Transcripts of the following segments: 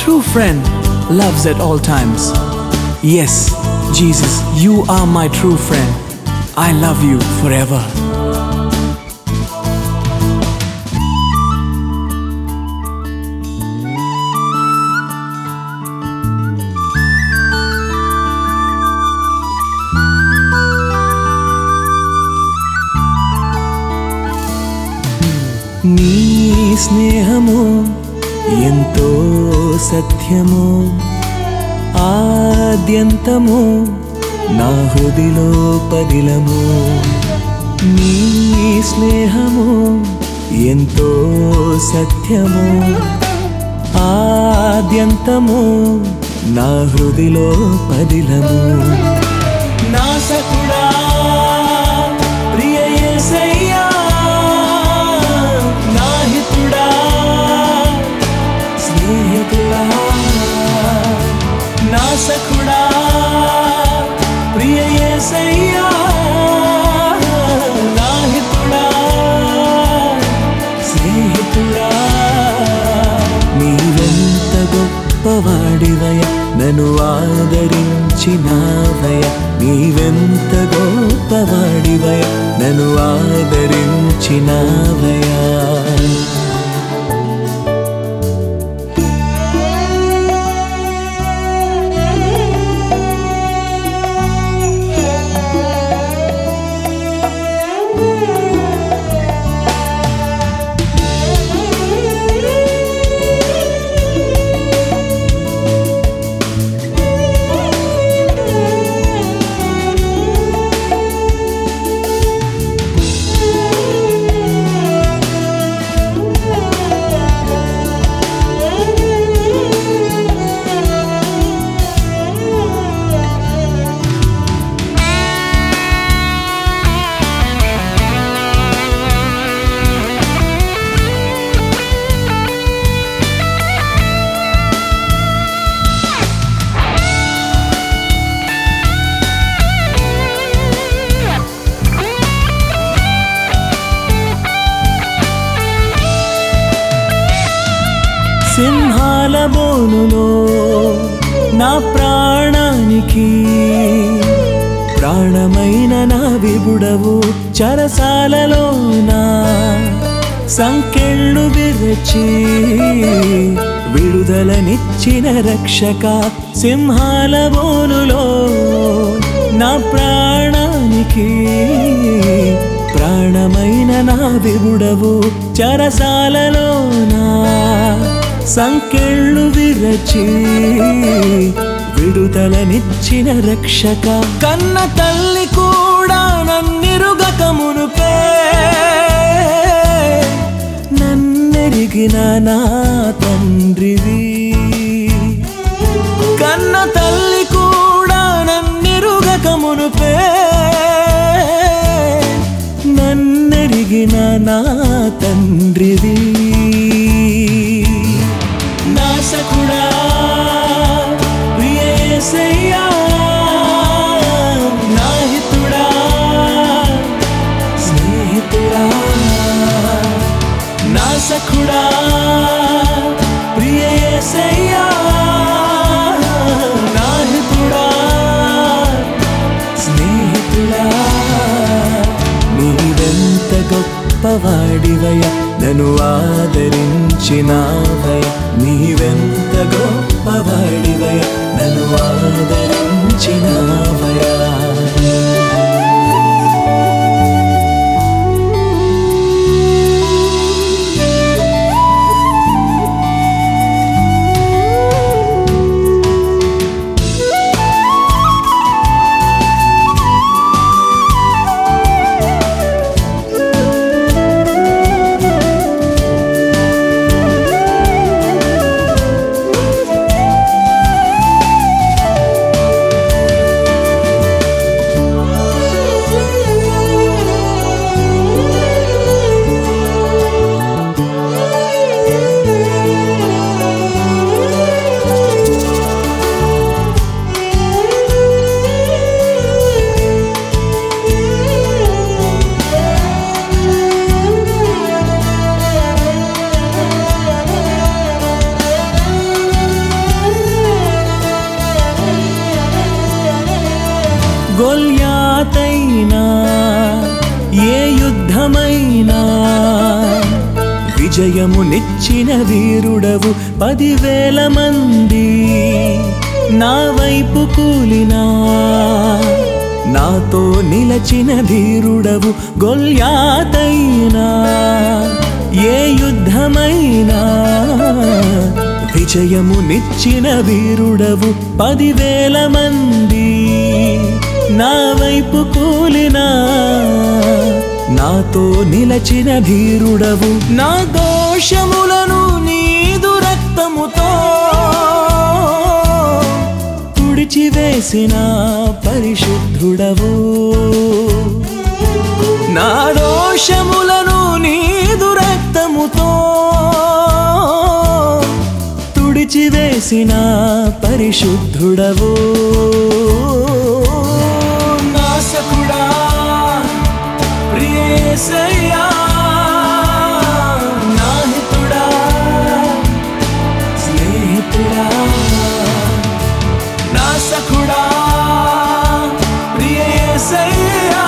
true friend loves at all times. Yes, Jesus, you are my true friend. I love you forever. నీ స్నేహము ఎంతో సత్యము ఆద్యంతము నా హృదిలో పదిలము నీ స్నేహము ఎంతో సత్యము ఆద్యంతము నా హృదిలో పదిలము నాసకుడా ప్రియ యేసయ్యా నాహితుడా స్నేహితుడా నాసకుడా ప్రియ యేసయ్యా నాహితుడా స్నేహితుడా నీవెంత గొప్పవాడివయ నన్ను ఆదరించినావయ నీవెంత గొప్పవాడివయ నన్ను ఆదరించినావయా సింహాల బోనులో నా ప్రాణానికి ప్రాణమైన నా విబుడవు చరసాలలో నా సంకెళ్ళు విరచి విడుదలనిచ్చిన రక్షక సింహాల బోనులో నా ప్రాణానికి ప్రాణమైన నా విబుడవు చరసాలలో నా సంకెళ్ళు విరచి విడుదలనిచ్చిన రక్షక కన్న తల్లి కూడా నన్నిరుగక మునుపే నన్నెరిగిన నా తండ్రివి కన్న తల్లి కూడా నన్నిరుగక మునుపే నన్నెరిగిన నా తండ్రివి నాసకుడా ప్రియ యేసయ్యా నాహితుడా స్నేహితుడా నాసకుడా ప్రియ యేసయ్యా నాహితుడా స్నేహితుడా నీవెంత గొప్పవాడివయ నన్ను ఆదరించినావయ నీవెంత గొప్పవాడివయ నన్ను ఆదరించినావయా గొల్యాతైనా ఏ యుద్ధమైనా విజయమునిచ్చిన వీరుడవు పదివేల మంది నా వైపు కూలినా నాతో నిలచిన ధీరుడవు గొల్యాతైనా ఏ యుద్ధమైనా విజయమునిచ్చిన వీరుడవు పదివేల మంది నా వైపు కూలినా నాతో నిలచిన ధీరుడవు నా దోషములను నీదు రక్తముతో తుడిచివేసిన పరిశుద్ధుడవు నా దోషములను నీదు రక్తముతో తుడిచివేసిన పరిశుద్ధుడవు నాసకుడా ప్రియేసయ్యా నాహితుడా స్నేహితుడా నాసకుడా ప్రియేసయ్యా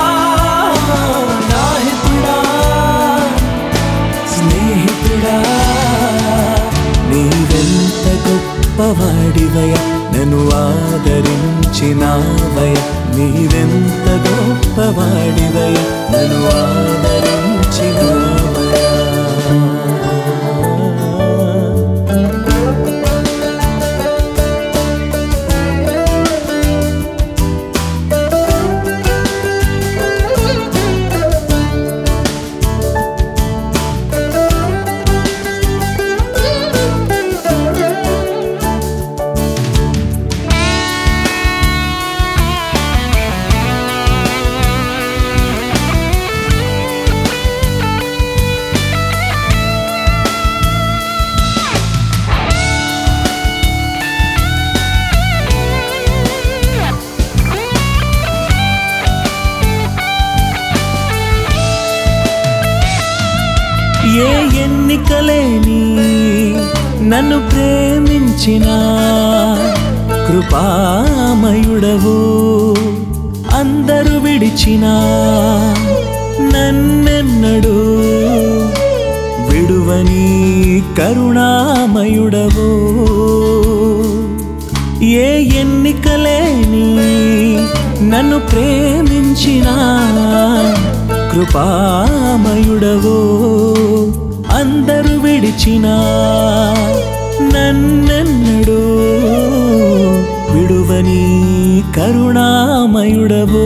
నాహితుడా స్నేహితుడా నీవెంత గొప్పవాడివయ నన్ను ఆదరించినావయ నీవెంత గొప్పవాడివయ నన్ను ఆదరించినావయ ఏ ఎన్నికలేని నన్ను ప్రేమించిన కృపామయుడవు అందరూ విడిచిన నన్నెన్నడు విడువని కరుణామయుడవు ఏ ఎన్నికలేని నన్ను ప్రేమించిన కృపామయుడవు అందరూ విడిచిన నన్నెన్నడు విడువని కరుణామయుడవు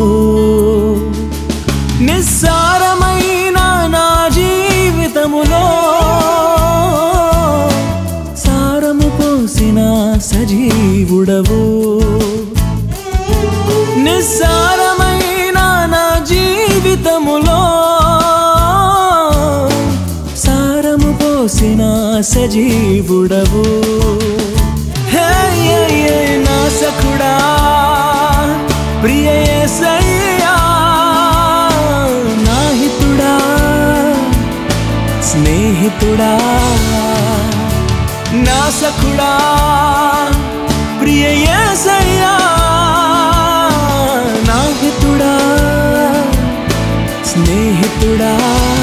నిస్సారమైన నా జీవితములో సారము పోసిన సజీవుడవు నిస్సారమైన నా జీవితములో సారము పోసిన సజీవుడవు హే, హే, హే, నా సఖుడా ప్రియ యేసయ్యా, నాహితుడా స్నేహితుడా నా సఖుడా ప్రియ యేసయ్యా, నాహితుడా స్నేహితుడా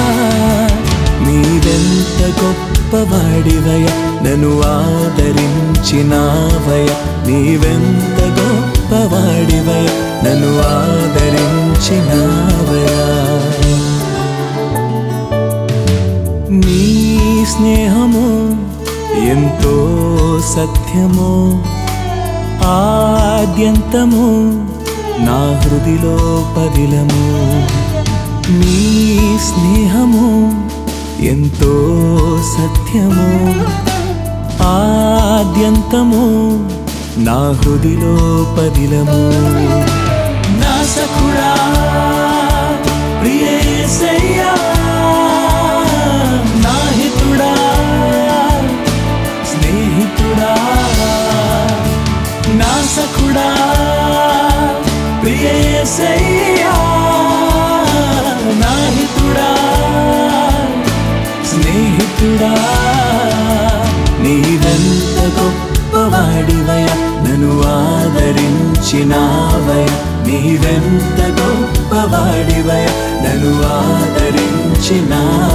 నీవెంత గొప్పవాడివయ నన్ను ఆదరించినావయ నీవెంత గొప్పవాడివయ నన్ను ఆదరించినావయ నీ స్నేహము ఎంతో సత్యము ఆద్యంతము నా హృదిలో పదిలము నీ స్నేహము ఎంతో సత్యము ఆద్యంతము నా హృదిలో పదిలము నా సఖుడా ప్రియ యేసయ్యా, నా హితుడా స్నేహితుడా నా సఖుడా ప్రియ యేసయ్యా, నా హితుడా స్నేహితుడా నీవెంత గొప్పవాడివయ నన్ను ఆదరించినావయ నీ నీవెంత గొప్పవాడివయ నన్ను ఆదరించినావయ్యా